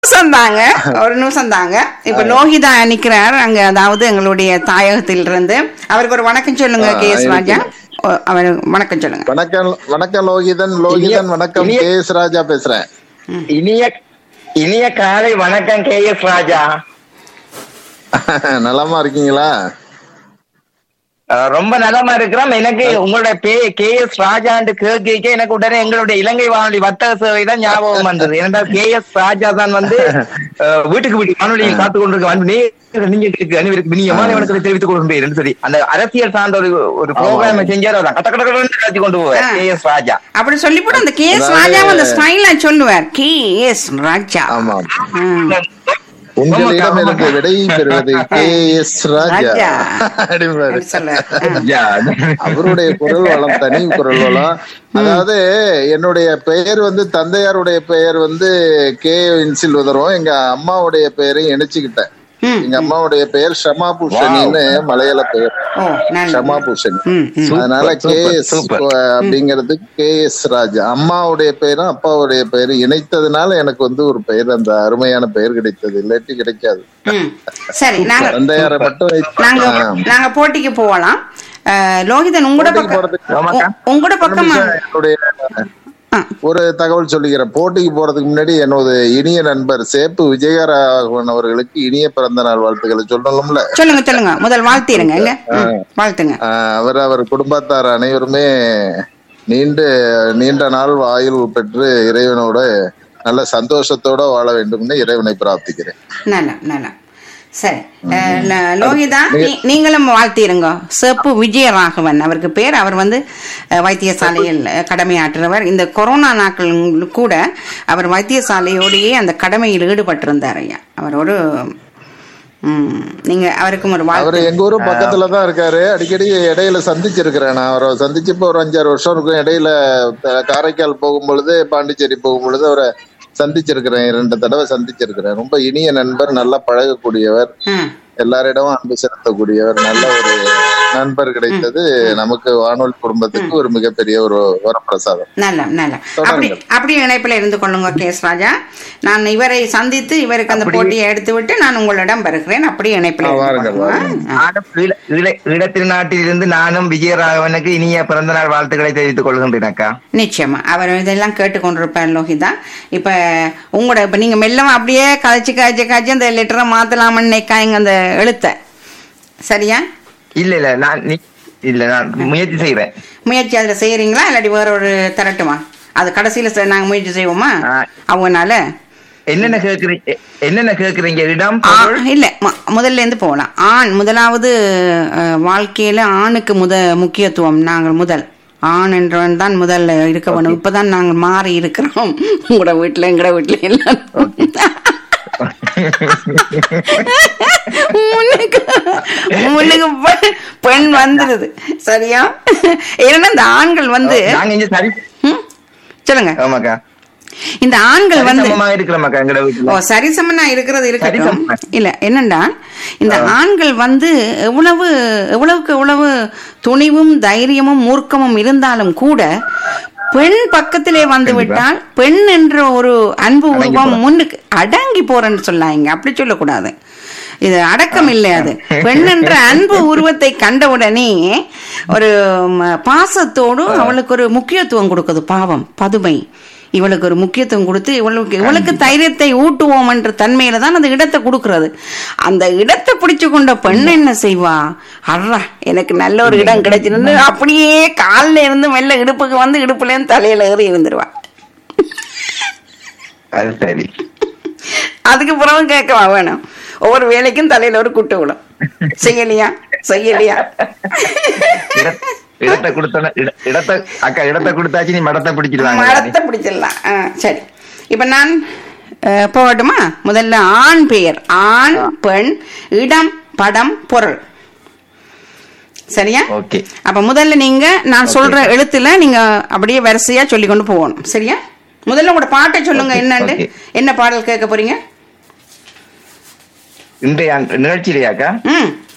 நிமிஷம் தாங்க ஒரு நிமிஷம் தாங்க இப்ப லோகிதா நிக்கிறார் அங்க அதாவது எங்களுடைய தாயகத்தில் இருந்து அவருக்கு ஒரு வணக்கம் சொல்லுங்க ஆ, கே எஸ் ராஜா இருக்கு. ஓ, அவர் வணக்கம் சொல்லுங்க வணக்கம் வணக்கம் லோகிதன் லோகிதன் வணக்கம் இனிய- கே எஸ் ராஜா பேசுறேன் இனிய இனிய காலை வணக்கம் கே எஸ் ராஜா நலமா இருக்கீங்களா அஹ் ரொம்ப நலமா இருக்கிறோம் எனக்கு உங்களுடைய பே கே எஸ் ராஜாண்டு கேட்க எனக்கு உடனே எங்களுடைய இலங்கை வானொலி வர்த்தக சேவை தான் ஞாபகம் வந்தது ஏனென்றால் கே எஸ் ராஜா தான் வந்து அஹ், வீட்டுக்கு வீட்டு வானொலியில் காத்து கொண்டிருக்க வந்து நீ- நீங்க கேட்க அனைவருக்கு இனியமான வணக்கத்தை தெரிவித்துக் கொள்கிறேன் சொல்லி அந்த அரசியல் சார்ந்த ஒரு ஒரு ப்ரோக்ராம் செஞ்சாரு அதான் கட்ட கட்ட கட்ட கட்டி கொண்டு போவார் ஆ. கே எஸ் ராஜா அப்படி சொல்லிவிட்டு அந்த கே எஸ் அதாவது- ராஜா அந்த ஸ்டைலா சொல்லுவார் கே எஸ் ராஜா ஆமா ம். உங்களிடம் எனக்கு விடை பெறுவது கே எஸ் ராஜா ராஜா. அப்படிம்பாரு. அப்படி சொல்லுவார். ஆ. யா. அவருடைய குரல் வளம் தனி குரல் வளம் அதாவது என்னுடைய பெயர் வந்து தந்தையாருடைய பெயர் வந்து கே இன்சில் உதரும் எங்க அம்மாவுடைய பெயரையும் இணைச்சுக்கிட்டேன் ம். எங்க அம்மாவுடைய பெயர் ஷமா பூஷணின்னு மலையாள பெயர் ஓ நல்ல ஷமா பூஷணி ம், ம். அதனால கே சூப்பர், எஸ் சூப்பர். அப்படிங்கிறது கே எஸ் ராஜா அம்மாவுடைய பெயரும் அப்பாவுடைய பெயரும் இணைத்ததுனால எனக்கு வந்து ஒரு பெயர் அந்த அருமையான பெயர் கிடைத்தது இல்லாட்டி கிடைக்காது ம். சரி நாங்க தந்தையாரை மட்டும் வைத்து- நாங்க ஆ. நாங்க போட்டிக்கு போகலாம் அஹ், லோகிதன் உங்களோட போட்டிக்கு பக்கம் போறதுக்கு ஆமாக்கா. உ- உங்களோட ஒரு பக்கமா நிமிஷம் என்னுடைய ஆ, ஒரு தகவல் சொல்லிக்கிறேன் போட்டிக்கு போறதுக்கு முன்னாடி என்னோட இனிய நண்பர் சேப்பு விஜயராகவன் அவர்களுக்கு இனிய பிறந்த நாள் வாழ்த்துக்களை சொல்லணும்ல சொல்லுங்க சொல்லுங்க முதல் வாழ்த்திருங்க எங்க ம், வாழ்த்துங்க ஆஹ் அவர் அவர் குடும்பத்தார் அனைவருமே நீண்ட நீண்ட நாள் ஆயுள் பெற்று இறைவனோட நல்ல சந்தோஷத்தோட வாழ வேண்டும்னு இறைவனை பிரார்த்திக்கிறேன் நல்லா நல்லா சரி அஹ், ல- லோகிதா நீ- நீங்களும் வாழ்த்திருங்க செப்பு விஜயராகவன் அவருக்கு பேர் அவர் வந்து அஹ், வைத்தியசாலையில் அஹ், கடமையாற்றுறவர் இந்த கொரோனா நாட்கள் கூட அவர் வைத்தியசாலையோடையே அந்த கடமையில் ஈடுபட்டிருந்தார் ஐயா அவர் ஒரு ம், நீங்க அவருக்கும் ஒரு அவர் வாழ்த்து எங்க ஊரு பக்கத்துல தான் இருக்காரு அடிக்கடி இடையில சந்திச்சிருக்கிறேன் நான் அவரை சந்திச்சு இப்போ ஒரு அஞ்சாறு வருஷம் இருக்கும் இடையில அஹ், காரைக்கால் போகும் பொழுது பாண்டிச்சேரி போகும் பொழுது அவரை சந்திச்சிருக்கிறேன் இரண்டு தடவை சந்திச்சிருக்கிறேன் ரொம்ப இனிய நண்பர் நல்லா பழகக்கூடியவர் ம் எல்லாரிடமும் அன்பு செலுத்தக்கூடியவர் நல்ல ஒரு நண்பர் கிடைத்தது நமக்கு வானொலி குடும்பத்துக்கு ஒரு மிகப்பெரிய ஒரு வரப்பிரசாதம் நல்ல நல்ல அப்படி தொடருங்கள். அப்படி இணைப்பில் இருந்து கொள்ளுங்க கேஸ் ராஜா நான் இவரை சந்தித்து இவருக்கு அந்த போட்டியை எடுத்து விட்டு நான் உங்களிடம் வருகிறேன் அப்படி இணைப்பில் ஆ, இருந்து வாருங்கள், கொள்ளுங்க. வாருங்கள். ஆ. நானும் ஈழ- ஈழ- ஈழத்திருநாட்டிலிருந்து நானும் விஜயராகவனுக்கு இனிய பிறந்த நாள் வாழ்த்துக்களை தெரிவித்துக் கொள்கின்றேன் அக்கா நிச்சயமா அவர் இதெல்லாம் கேட்டுக்கொண்டிருப்பார் லோகிதா இப்ப உங்களோட இப்ப நீங்க மெல்லமா அப்படியே கதைச்சு காய்ச்சி காய்ச்சி அந்த லெட்டரை மாத்தலாமன்னு நினைக்காங்க அந்த எழுத்த சரியா இல்ல இல்ல நான் நீ- இல்ல நான் முயற்சி செய்யறேன் முயற்சி அதுல செய்யறீங்களா இல்லாட்டி வேற ஒரு தரட்டுமா அது கடைசியில செ- நாங்க முயற்சி செய்வோமா ஆ. அவங்கனால என்னென்ன கேக்குறீங்க என்னென்ன கேக்குறீங்க இடம் ஆ, பொருள்? இல்ல ம- முதல்ல இருந்து போகலாம் ஆண் முதலாவது அஹ், வாழ்க்கையில ஆணுக்கு முத முக்கியத்துவம் நாங்கள் முதல் ஆண் என்றவன் தான் முதல்ல இருக்க வேணும் இப்பதான் நாங்கள் மாறி இருக்கிறோம் உங்களோட வீட்டுல எங்கட வீட்டுல எல்லாம் முன்னுக்கு முன்னுக்கு பெண்- பெண் வந்துடுது சரியா ஏன்னா இந்த ஆண்கள் வந்து நாங்க இங்க சரி ம், சொல்லுங்க ஆமாக்கா இந்த ஆண்கள் வந்து சரிசமமா இருக்கிறோமாக்கா எங்கட ஓ வீட்டுல சரிசமனா இருக்கிறது இருக்கட்டும் சரிசமமா. இல்ல என்னண்டா இந்த ஆண்கள் வந்து எவ்வளவு எவ்வளவுக்கு எவ்வளவு துணிவும் தைரியமும் மூர்க்கமும் இருந்தாலும் கூட பெண் பக்கத்திலே வந்து விட்டால் பெண் என்ற ஒரு அன்பு அடங்கி உருவம் போறா. முன்னுக்கு அடங்கி போறேன்னு சொல்லாங்க அப்படி சொல்லக்கூடாது இது அடக்கம் இல்லை அது பெண் என்ற அன்பு உருவத்தை கண்டவுடனே ஒரு ம, பாசத்தோடு அவளுக்கு ஒரு முக்கியத்துவம் கொடுக்குது பாவம் பதுமை இவளுக்கு ஒரு முக்கியத்துவம் கொடுத்து இவளுக்கு இவளுக்கு தைரியத்தை ஊட்டுவோம் என்ற தன்மையில தான் அந்த இடத்தை கொடுக்கறது அந்த இடத்தை பிடிச்சு கொண்ட பெண் என்ன செய்வா அட்ரா எனக்கு நல்ல ஒரு இடம் கிடைச்சிருந்து அப்படியே கால்ல இருந்து மெல்ல இடுப்புக்கு வந்து இடுப்புல இருந்து தலையில ஏறி இருந்துருவா அது சரி அதுக்கு பிறகு கேட்கவா வேணும் ஒவ்வொரு வேலைக்கும் தலையில ஒரு குட்டு விடும் செய்யலையா செய்யலையா இட- இடத்தை கொடுத்தன இட- இடத்தை அக்கா இடத்தை கொடுத்தாச்சு நீ மடத்தை பிடிச்சிருவாங்க மரத்தை பிடிச்சிடலாம் ஆ, சரி இப்ப நான் அஹ், போகட்டுமா முதல்ல ஆண் பெயர் ஆண் பெண் இடம் படம் பொருள் சரியா ஓகே அப்ப முதல்ல நீங்க நான் சொல்ற எழுத்துல நீங்க அப்படியே வரிசையா சொல்லி கொண்டு போகணும் சரியா முதல்ல உங்களோட பாட்டை சொல்லுங்க Okay, என்னண்டு okay. என்ன பாடல் கேட்க போறீங்க இன்றைய அந்த நிகழ்ச்சியிலையாக்கா ம்